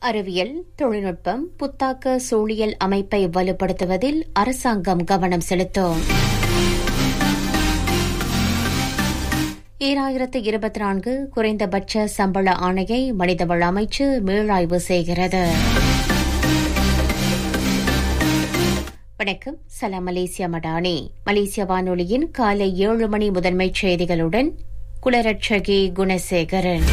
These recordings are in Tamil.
அறிவியல் தொழில்நுட்பம் புத்தாக்க சூழியல் அமைப்பை வலுப்படுத்துவதில் அரசாங்கம் கவனம் செலுத்தும் ஈராயிரத்து இருபத்தி நான்கு குறைந்தபட்ச சம்பள ஆணையை மனிதவள அமைச்சு மீளாய்வு செய்கிறது வணக்கம் சலாம் மலேசியா மடானி மலேசிய வானொலியின் காலை ஏழு மணி முதன்மைச் செய்திகளுடன் குலரட்சகி குணசேகரன்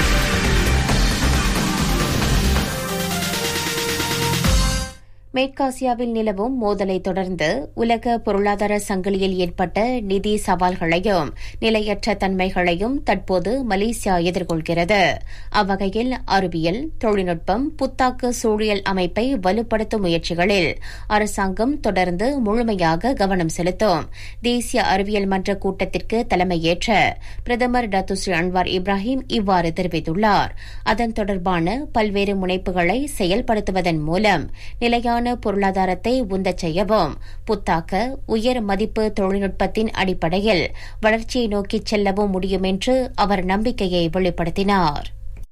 மேற்காசியாவில் நிலவும் மோதலை தொடர்ந்து உலக பொருளாதார சங்கிலியில் ஏற்பட்ட நிதி சவால்களையும் நிலையற்ற தன்மைகளையும் தற்போது மலேசியா எதிர்கொள்கிறது அவ்வகையில் அறிவியல் தொழில்நுட்பம் புத்தாக்க சூழியல் அமைப்பை வலுப்படுத்தும் முயற்சிகளில் அரசாங்கம் தொடர்ந்து முழுமையாக கவனம் செலுத்தும் தேசிய அறிவியல் மன்ற கூட்டத்திற்கு தலைமையேற்ற பிரதமர் டத்துஸ்ரீ அன்வார் இப்ராஹிம் இவ்வாறு தெரிவித்துள்ளார் அதன் தொடர்பான பல்வேறு முனைப்புகளை செயல்படுத்துவதன் மூலம் நிலையான பொருளாதாரத்தை உந்தச் செய்யவும் புத்தாக்க உயர் மதிப்பு தொழில்நுட்பத்தின் அடிப்படையில் வளர்ச்சியை நோக்கிச் செல்லவும் முடியும் என்று அவர் நம்பிக்கையை வெளிப்படுத்தினார்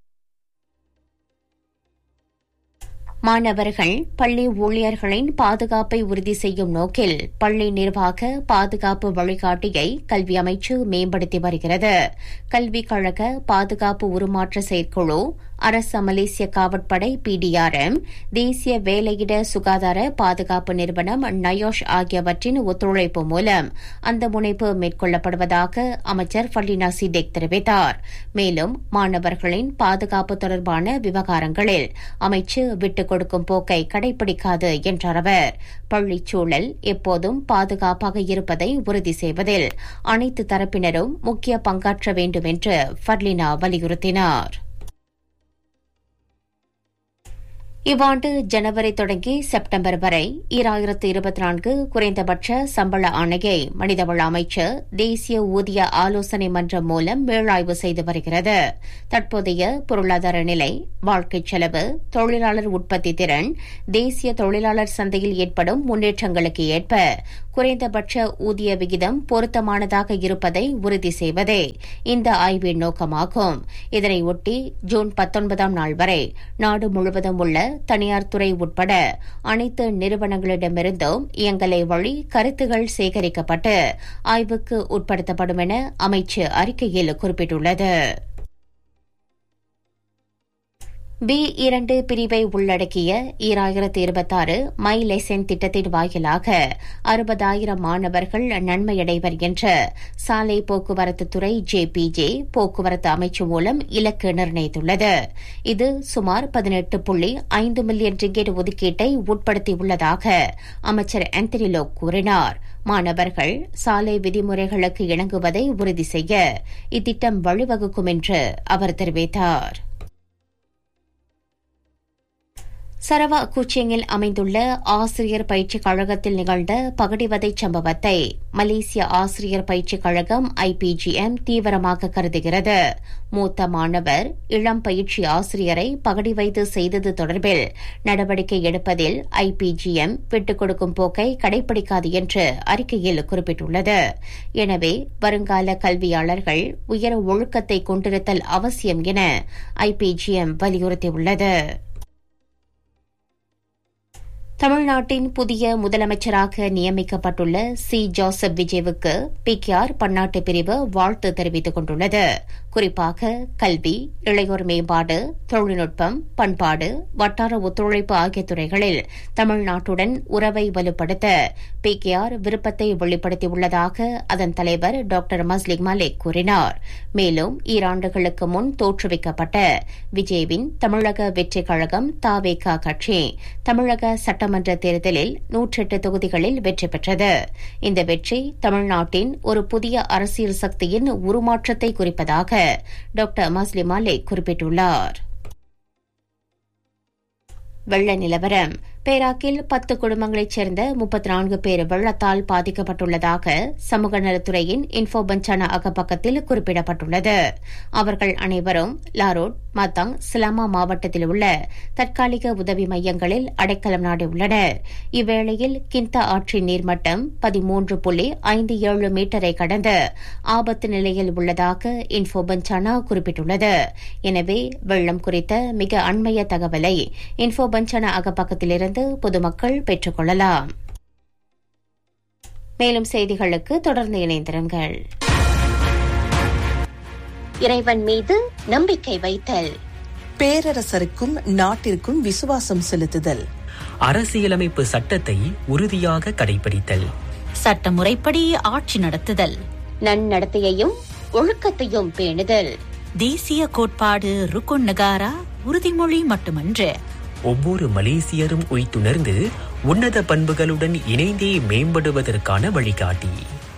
மாணவர்கள் பள்ளி ஊழியர்களின் பாதுகாப்பை உறுதி செய்யும் நோக்கில் பள்ளி நிர்வாக பாதுகாப்பு வழிகாட்டியை கல்வி அமைச்சு மேம்படுத்தி வருகிறது கல்விக் கழக பாதுகாப்பு உருமாற்ற செயற்குழு அரசு மலேசிய காவற்படை பிடிஆர்எம் தேசிய வேலையிட சுகாதார பாதுகாப்பு நிறுவனம் நயோஷ் ஆகியவற்றின் ஒத்துழைப்பு மூலம் அந்த முனைப்பு மேற்கொள்ளப்படுவதாக அமைச்சர் ஃபல்லினா சிடேக் தெரிவித்தார் மேலும் மாணவர்களின் பாதுகாப்பு தொடர்பான விவகாரங்களில் அமைச்சு விட்டுக் கொடுக்கும் போக்கை கடைபிடிக்காது என்றார் அவர் பள்ளிச் சூழல் எப்போதும் பாதுகாப்பாக இருப்பதை உறுதி செய்வதில் அனைத்து தரப்பினரும் முக்கிய பங்காற்ற வேண்டும் என்று ஃபர்லினா வலியுறுத்தினார் இவ்வாண்டு ஜனவரி தொடங்கி செப்டம்பர் வரை ஈராயிரத்து இருபத்தி நான்கு குறைந்தபட்ச சம்பள ஆணையை மனிதவள அமைச்சர் தேசிய ஊதிய ஆலோசனை மன்றம் மூலம் மேலாய்வு செய்து வருகிறது தற்போதைய பொருளாதார நிலை வாழ்க்கைச் செலவு தொழிலாளர் உற்பத்தி திறன் தேசிய தொழிலாளர் சந்தையில் ஏற்படும் முன்னேற்றங்களுக்கு ஏற்ப குறைந்தபட்ச ஊதிய விகிதம் பொருத்தமானதாக இருப்பதை உறுதி செய்வதே இந்த ஆய்வின் நோக்கமாகும் இதனையொட்டி ஜூன் பத்தொன்பதாம் நாள் வரை நாடு முழுவதும் உள்ள தனியார் துறை உட்பட அனைத்து நிறுவனங்களிடமிருந்தும் இயங்கலை வழி கருத்துகள் சேகரிக்கப்பட்டு ஆய்வுக்கு உட்படுத்தப்படும் என அமைச்சு அறிக்கையில் குறிப்பிட்டுள்ளது பி இரண்டு பிரிவை உள்ளடக்கிய ஈராயிரத்து இருபத்தாறு மை லெசன் திட்டத்தின் வாயிலாக அறுபதாயிரம் மாணவர்கள் நன்மையடைவர் என்று சாலை போக்குவரத்து துறை ஜேபிஜே போக்குவரத்து அமைச்சு மூலம் இலக்கு நிர்ணயித்துள்ளது இது சுமார் பதினெட்டு புள்ளி ஐந்து மில்லியன் ரிங்கெட் ஒதுக்கீட்டை உட்படுத்தியுள்ளதாக அமைச்சர் ஆந்தனி லோக் கூறினார் மாணவர்கள் சாலை விதிமுறைகளுக்கு இணங்குவதை உறுதி செய்ய இத்திட்டம் வழிவகுக்கும் என்று அவர் தெரிவித்தார் சரவா கூச்சிங்கில் அமைந்துள்ள ஆசிரியர் பயிற்சிக் கழகத்தில் நிகழ்ந்த பகடிவதை சம்பவத்தை மலேசிய ஆசிரியர் பயிற்சிக் கழகம் ஐபிஜிஎம் தீவிரமாக கருதுகிறது மூத்த மாணவர் இளம் பயிற்சி ஆசிரியரை பகடி வைத்து செய்தது தொடர்பில் நடவடிக்கை எடுப்பதில் ஐபிஜிஎம் விட்டுக் கொடுக்கும் போக்கை கடைபிடிக்காது என்று அறிக்கையில் குறிப்பிட்டுள்ளது எனவே வருங்கால கல்வியாளர்கள் உயர ஒழுக்கத்தை கொண்டிருத்தல் அவசியம் என ஐபிஜிஎம் வலியுறுத்தியுள்ளது தமிழ்நாட்டின் புதிய முதலமைச்சராக நியமிக்கப்பட்டுள்ள சி ஜோசப் விஜய்வுக்கு பிகேஆர் பன்னாட்டு பிரிவு வாழ்த்து தெரிவித்துக் கொண்டுள்ளது குறிப்பாக கல்வி இளையோர் மேம்பாடு தொழில்நுட்பம் பண்பாடு வட்டார ஒத்துழைப்பு ஆகிய துறைகளில் தமிழ்நாட்டுடன் உறவை வலுப்படுத்த பிகேஆர் விருப்பத்தை வெளிப்படுத்தியுள்ளதாக அதன் தலைவர் டாக்டர் மஸ்லிக் மலிக் கூறினார் மேலும் ஈராண்டுகளுக்கு முன் தோற்றுவிக்கப்பட்ட விஜய்வின் தமிழக வெற்றிக் கழகம் தாவேகா கட்சி தமிழக சட்ட சட்டமன்ற தேர்தலில் நூற்றெட்டு தொகுதிகளில் வெற்றி பெற்றது இந்த வெற்றி தமிழ்நாட்டின் ஒரு புதிய அரசியல் சக்தியின் உருமாற்றத்தை குறிப்பதாக டாக்டர் மஸ்லிம் மாலிக் குறிப்பிட்டுள்ளார் வெள்ள நிலவரம் பேராக்கில் பத்து குடும்பங்களைச் சேர்ந்த முப்பத்தி நான்கு பேர் வெள்ளத்தால் பாதிக்கப்பட்டுள்ளதாக சமூக நலத்துறையின் இன்ஃபோ பஞ்சானா அகப்பக்கத்தில் குறிப்பிடப்பட்டுள்ளது அவர்கள் அனைவரும் லாரோட் மத்தாங் சிலாமா மாவட்டத்தில் உள்ள தற்காலிக உதவி மையங்களில் அடைக்கலம் நாடியுள்ளனர் இவ்வேளையில் கிந்தா ஆற்றின் நீர்மட்டம் பதிமூன்று புள்ளி ஐந்து ஏழு மீட்டரை கடந்து ஆபத்து நிலையில் உள்ளதாக இன்ஃபோ பஞ்சானா குறிப்பிட்டுள்ளது எனவே வெள்ளம் குறித்த மிக அண்மைய தகவலை இன்ஃபோ பஞ்சானா அகப்பக்கத்திலிருந்து பொதுமக்கள் பெற்றுக் கொள்ளலாம் மேலும் செய்திகளுக்கு தொடர்ந்து இணைந்திருங்கள் இறைவன் மீது நம்பிக்கை வைத்தல் பேரரசருக்கும் நாட்டிற்கும் விசுவாசம் செலுத்துதல் அரசியலமைப்பு சட்டத்தை உறுதியாக கடைபிடித்தல் சட்டமுறைப்படி ஆட்சி நடத்துதல் நன்னடத்தையையும் ஒழுக்கத்தையும் பேணுதல் தேசிய கோட்பாடு ருக்குன் நகாரா உறுதிமொழி மட்டுமன்று ஒவ்வொரு மலேசியரும் உய்த்துணர்ந்து உன்னத பண்புகளுடன் இணைந்தே மேம்படுவதற்கான வழிகாட்டி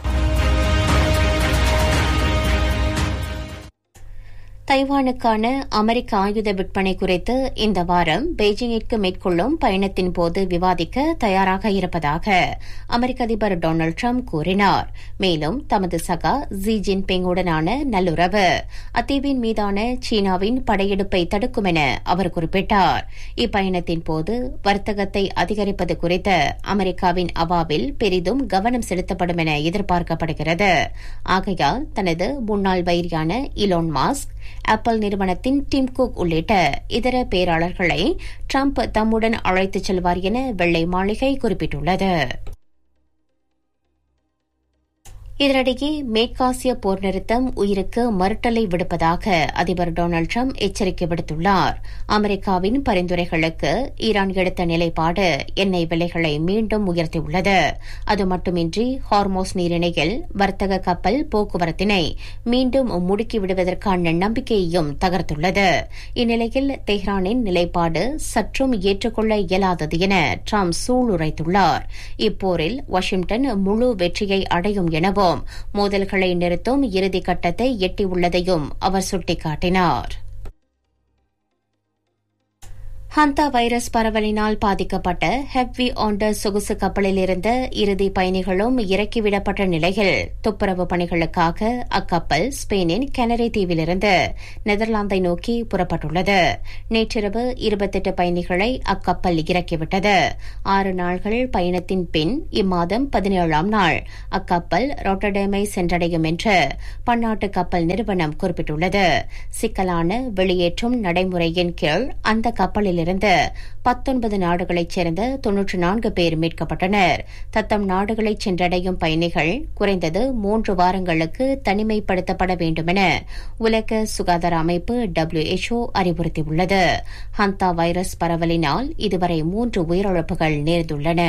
தைவானுக்கான அமெரிக்க ஆயுத விற்பனை குறித்து இந்த வாரம் பெய்ஜிங்கிற்கு மேற்கொள்ளும் பயணத்தின் போது விவாதிக்க தயாராக இருப்பதாக அமெரிக்க அதிபர் டொனால்டு ட்ரம்ப் கூறினார் மேலும் தமது சகா ஜி ஜின்பிங்குடனான நல்லுறவு அத்தீவின் மீதான சீனாவின் படையெடுப்பை தடுக்கும் என அவர் குறிப்பிட்டார் இப்பயணத்தின் போது வர்த்தகத்தை அதிகரிப்பது குறித்த அமெரிக்காவின் அவாவில் பெரிதும் கவனம் செலுத்தப்படும் என எதிர்பார்க்கப்படுகிறது ஆகையால் தனது முன்னாள் வைரியான இலோன் மாஸ்க் ஆப்பிள் நிறுவனத்தின் டிம் குக் உள்ளிட்ட இதர பேராளர்களை ட்ரம்ப் தம்முடன் அழைத்துச் செல்வார் என வெள்ளை மாளிகை குறிப்பிட்டுள்ளது இதனிடையே மேற்காசிய போர் நிறுத்தம் உயிருக்கு மறுட்டலை விடுப்பதாக அதிபர் டொனால்டு ட்ரம்ப் எச்சரிக்கை விடுத்துள்ளார் அமெரிக்காவின் பரிந்துரைகளுக்கு ஈரான் எடுத்த நிலைப்பாடு எண்ணெய் விலைகளை மீண்டும் உயர்த்தியுள்ளது அது மட்டுமின்றி ஹார்மோஸ் நீரிணையில் வர்த்தக கப்பல் போக்குவரத்தினை மீண்டும் முடுக்கி விடுவதற்கான நம்பிக்கையையும் தகர்த்துள்ளது இந்நிலையில் தெஹ்ரானின் நிலைப்பாடு சற்றும் ஏற்றுக்கொள்ள இயலாதது என ட்ரம்ப் சூளுரைத்துள்ளார் இப்போரில் வாஷிங்டன் முழு வெற்றியை அடையும் எனவும் மோதல்களை நிறுத்தும் இறுதி கட்டத்தை எட்டியுள்ளதையும் அவர் சுட்டிக்காட்டினார் ஹந்தா வைரஸ் பரவலினால் பாதிக்கப்பட்ட ஹெவ்வி ஆண்டர் சொகுசு கப்பலில் இருந்த இறுதி பயணிகளும் இறக்கிவிடப்பட்ட நிலையில் துப்புரவு பணிகளுக்காக அக்கப்பல் ஸ்பெயினின் கெனரி தீவிலிருந்து நெதர்லாந்தை நோக்கி புறப்பட்டுள்ளது நேற்றிரவு இருபத்தெட்டு பயணிகளை அக்கப்பல் இறக்கிவிட்டது ஆறு நாள்கள் பயணத்தின் பின் இம்மாதம் பதினேழாம் நாள் அக்கப்பல் ரொட்டடேமை சென்றடையும் என்று பன்னாட்டு கப்பல் நிறுவனம் குறிப்பிட்டுள்ளது சிக்கலான வெளியேற்றும் நடைமுறையின் கீழ் அந்த கப்பலில் இருந்து பத்தொன்பது நாடுகளைச் சேர்ந்த தொன்னூற்று நான்கு பேர் மீட்கப்பட்டனர் தத்தம் நாடுகளை சென்றடையும் பயணிகள் குறைந்தது மூன்று வாரங்களுக்கு தனிமைப்படுத்தப்பட வேண்டுமென உலக சுகாதார அமைப்பு டபிள்யூஎச்ஓ அறிவுறுத்தியுள்ளது ஹந்தா வைரஸ் பரவலினால் இதுவரை மூன்று உயிரிழப்புகள் நேர்ந்துள்ளன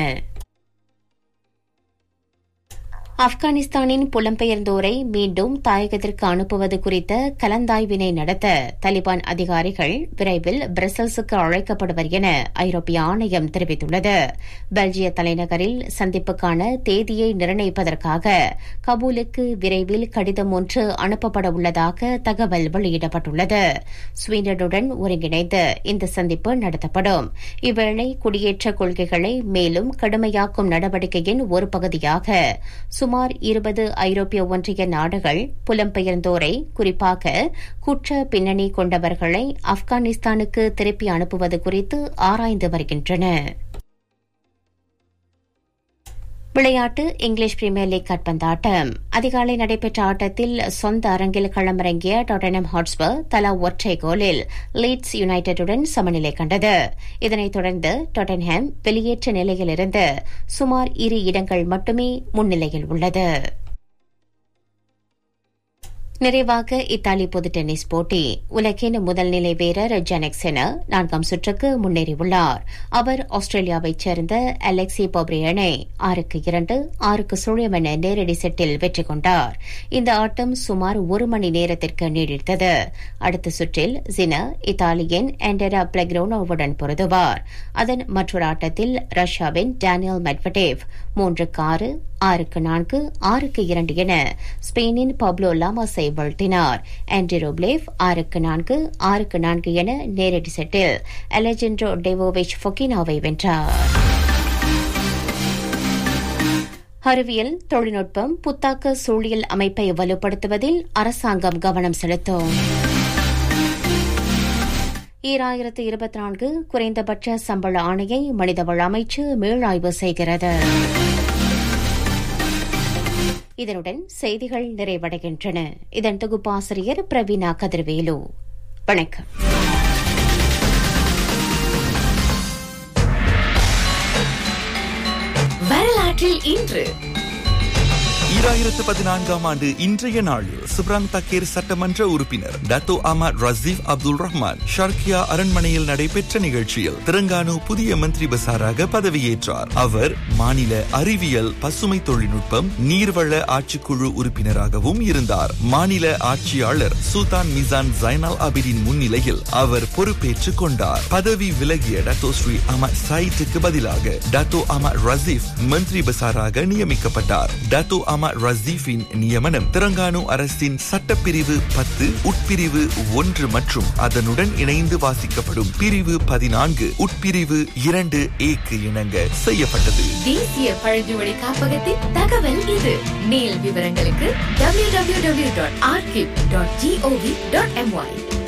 ஆப்கானிஸ்தானின் புலம்பெயர்ந்தோரை மீண்டும் தாயகத்திற்கு அனுப்புவது குறித்த கலந்தாய்வினை நடத்த தாலிபான் அதிகாரிகள் விரைவில் பிரசல்ஸுக்கு அழைக்கப்படுவர் என ஐரோப்பிய ஆணையம் தெரிவித்துள்ளது பெல்ஜிய தலைநகரில் சந்திப்புக்கான தேதியை நிர்ணயிப்பதற்காக கபூலுக்கு விரைவில் கடிதம் ஒன்று அனுப்பப்பட உள்ளதாக தகவல் வெளியிடப்பட்டுள்ளது ஸ்வீடனுடன் ஒருங்கிணைந்து இந்த சந்திப்பு நடத்தப்படும் இவ்வேளை குடியேற்ற கொள்கைகளை மேலும் கடுமையாக்கும் நடவடிக்கையின் ஒரு பகுதியாக சுமார் இருபது ஐரோப்பிய ஒன்றிய நாடுகள் புலம்பெயர்ந்தோரை குறிப்பாக குற்ற பின்னணி கொண்டவர்களை ஆப்கானிஸ்தானுக்கு திருப்பி அனுப்புவது குறித்து ஆராய்ந்து வருகின்றன விளையாட்டு இங்கிலீஷ் பிரீமியர் லீக் கால்பந்தாட்டம் அதிகாலை நடைபெற்ற ஆட்டத்தில் சொந்த அரங்கில் களமிறங்கிய டாட்டனம் ஹாட்ஸ்பர் தலா ஒற்றை கோலில் லீட்ஸ் யுனைடெடுடன் சமநிலை கண்டது இதனைத் தொடர்ந்து டாட்டன்ஹாம் வெளியேற்ற நிலையிலிருந்து சுமார் இரு இடங்கள் மட்டுமே முன்னிலையில் உள்ளது நிறைவாக இத்தாலி பொது டென்னிஸ் போட்டி உலகின் முதல் நிலை வீரர் ஜெனக் செனர் நான்காம் சுற்றுக்கு முன்னேறியுள்ளார் அவர் ஆஸ்திரேலியாவைச் சேர்ந்த அலெக்சி பொப்ரியனை ஆறுக்கு இரண்டு ஆறுக்கு சுழியம் என நேரடி செட்டில் வெற்றி கொண்டார் இந்த ஆட்டம் சுமார் ஒரு மணி நேரத்திற்கு நீடித்தது அடுத்த சுற்றில் ஜின இத்தாலியின் ஆண்டரா பிளக்ரோனோவுடன் பொருதுவார் அதன் மற்றொரு ஆட்டத்தில் ரஷ்யாவின் டேனியல் மெட்வடேவ் மூன்றுக்கு ஆறு ஆறுக்கு நான்கு ஆறுக்கு இரண்டு என ஸ்பெயினின் பப்ளோ லாமாஸை வீழ்த்தினார் ஆண்டி ரோப்லேவ் ஆறுக்கு நான்கு ஆறுக்கு நான்கு என நேரடி செட்டில் அலெஜென்ட்ரோ டெவோவிச் ஃபொகினாவை வென்றார் அறிவியல் தொழில்நுட்பம் புத்தாக்க சூழியல் அமைப்பை வலுப்படுத்துவதில் அரசாங்கம் கவனம் செலுத்தும் ஈராயிரத்து இருபத்தி நான்கு குறைந்தபட்ச சம்பள ஆணையை மனிதவள அமைச்சு மீளாய்வு செய்கிறது இதனுடன் செய்திகள் நிறைவடைகின்றன இதன் தொகுப்பாசிரியர் பிரவீனா கதிர்வேலு வணக்கம் வரலாற்றில் இன்று ஈராயிரத்து பதினான்காம் ஆண்டு இன்றைய நாளில் சுப்ராங் தக்கேர் சட்டமன்ற உறுப்பினர் டத்தோ அமர் ரசீப் அப்துல் ரஹ்மான் ஷர்கியா அரண்மனையில் நடைபெற்ற நிகழ்ச்சியில் திரங்கானு புதிய மந்திரி பசாராக பதவியேற்றார் அவர் மாநில அறிவியல் பசுமை தொழில்நுட்பம் நீர்வள ஆட்சிக்குழு உறுப்பினராகவும் இருந்தார் மாநில ஆட்சியாளர் சுல்தான் மிசான் ஜைனால் அபிடின் முன்னிலையில் அவர் பொறுப்பேற்றுக் கொண்டார் பதவி விலகிய டத்தோ ஸ்ரீ அமர் சயிட்டுக்கு பதிலாக டத்தோ அமர் ரசீப் மந்திரி பசாராக நியமிக்கப்பட்டார் டத்தோ அமர் ரசீஃபின் நியமனம் தெலங்கானு அரசின் சட்டப்பிரிவு பத்து உட்பிரிவு ஒன்று மற்றும் அதனுடன் இணைந்து வாசிக்கப்படும் பிரிவு பதினான்கு உட்பிரிவு இரண்டு ஏக்கு இணங்க செய்யப்பட்டது தேசிய பழங்குமொழி காப்பகத்தின் தகவல் இது மேல் விவரங்களுக்கு www.archive.gov.my